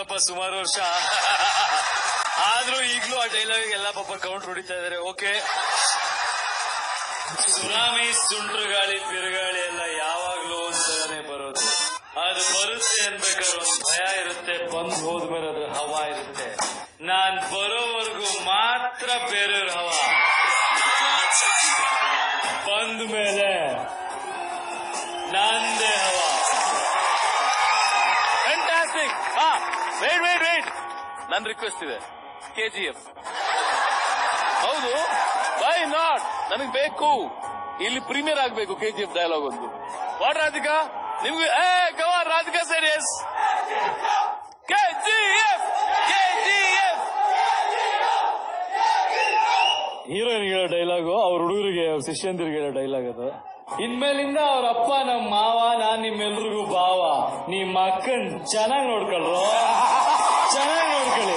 ಆಯ್ತಲ್ಲಪ್ಪ ಸುಮಾರು ವರ್ಷ ಆದ್ರೂ ಈಗ್ಲೂ ಆ ಡೈಲಾಗ್ ಎಲ್ಲ ಪಾಪ ಕೌಂಟ್ ಹೊಡಿತಾ ಇದಾರೆ ಓಕೆ ಸುನಾಮಿ ಸುಂಟ್ರು ಗಾಳಿ ಬಿರುಗಾಳಿ ಎಲ್ಲ ಯಾವಾಗ್ಲೂ ಒಂದ್ಸಲನೆ ಬರೋದು ಅದು ಬರುತ್ತೆ ಅನ್ಬೇಕಾದ್ರೆ ಒಂದು ಭಯ ಇರುತ್ತೆ ಬಂದ್ ಹೋದ್ಮೇಲೆ ಅದ್ರ ಹವಾ ಇರುತ್ತೆ ನಾನ್ ಬರೋವರೆಗೂ ಮಾತ್ರ ಬೇರೆಯವ್ರ ಹವಾ ಬಂದ ಮೇಲೆ ನಂದೇ ಹವಾ ಫ್ಯಾಂಟಾಸ್ಟಿಕ್ ಹಾ ವೇಟ್ ವೇಟ್ ವೇಟ್ ನನ್ ರಿಕ್ವೆಸ್ಟ್ ಇದೆ ಕೆಜಿಎಫ್ ಹೌದು ವೈ ನಾಟ್ ನನಗೆ ಬೇಕು ಇಲ್ಲಿ ಪ್ರೀಮಿಯರ್ ಆಗ್ಬೇಕು ಕೆಜಿಎಫ್ ಡೈಲಾಗ್ ಒಂದು ವಾಟ್ ರಾಧಿಕಾ ನಿಮ್ಗೆ ಏ ಗವಾರ್ Radhika sir yes KGF KGF heroine ಹೇಳೋ ಡೈಲಾಗು ಅವ್ರ ಹುಡುಗರಿಗೆ ಅವ್ರ ಶಿಷ್ಯಂದಿರಿಗೆ ಹೇಳೋ ಡೈಲಾಗ್ ಅದು ಇನ್ಮೇಲಿಂದ ಅವ್ರ ಅಪ್ಪ ನಮ್ಮ ಮಾವ ನಾನ್ ನಿಮ್ಮೆಲ್ರಿಗೂ ಭಾವ ನಿಮ್ಮ ಅಕ್ಕನ್ ಚೆನ್ನಾಗ್ ನೋಡ್ಕೊಳ್ರು ಚೆನ್ನಾಗ್ ನೋಡ್ಕೊಳ್ಳಿ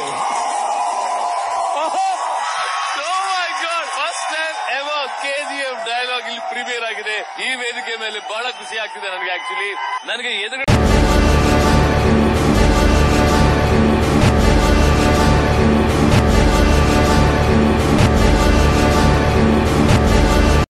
Oh my God! First time ever KGF dialogue ಇಲ್ಲಿ ಪ್ರೀಮಿಯರ್ ಆಗಿದೆ ಈ ವೇದಿಕೆ ಮೇಲೆ ಬಹಳ ಖುಷಿ ಆಗ್ತಿದೆ ನನಗೆ ಆಕ್ಚುಲಿ ನನಗೆ ಎದುರು